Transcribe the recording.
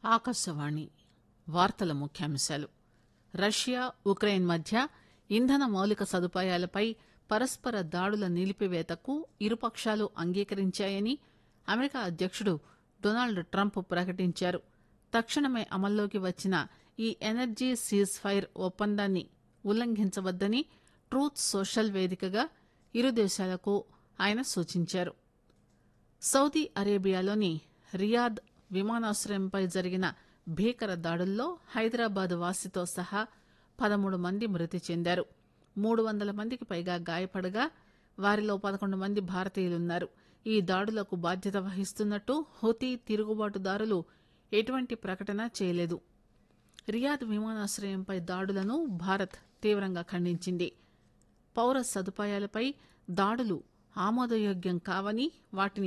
ఆకాశవాణి వార్తల ముఖ్యాంశాలు Russia Ukraine మధ్య ఇంధన మౌలిక సదుపాయాలపై పరస్పర దాడుల నిలిపివేతకు ఇరుపక్షాలు అంగీకరించాయని అమెరికా అధ్యకుడు డొనాల్డ్ ట్రంప్ ప్రకటించారు తక్షణమే అమల్లోకి వచ్చిన ఈ ఎనర్జీ సీజ్ ఫైర్ ఒప్పందాన్ని ఉల్లంఘించవద్దని ట్రూత్ సోషల్ వేదికగా ఇరు దేశాలకు ఆయన సూచించారు సౌదీ అరేబియాలోని రియాద్ విమానాశ్రయంపై జరిగిన భీకర దాడుల్లో హైదరాబాద్ వాసితో సహా పదమూడు మంది మృతి చెందారు మూడు వందల మందికి పైగా గాయపడగా వారిలో పదకొండు మంది భారతీయులున్నారు ఈ దాడులకు బాధ్యత వహిస్తున్నట్టు హుతీ తిరుగుబాటుదారులు ఎటువంటి ప్రకటన చేయలేదు రియాద్ విమానాశ్రయంపై దాడులను భారత్ తీవ్రంగా ఖండించింది పౌర సదుపాయాలపై దాడులు ఆమోదయోగ్యం కావని వాటిని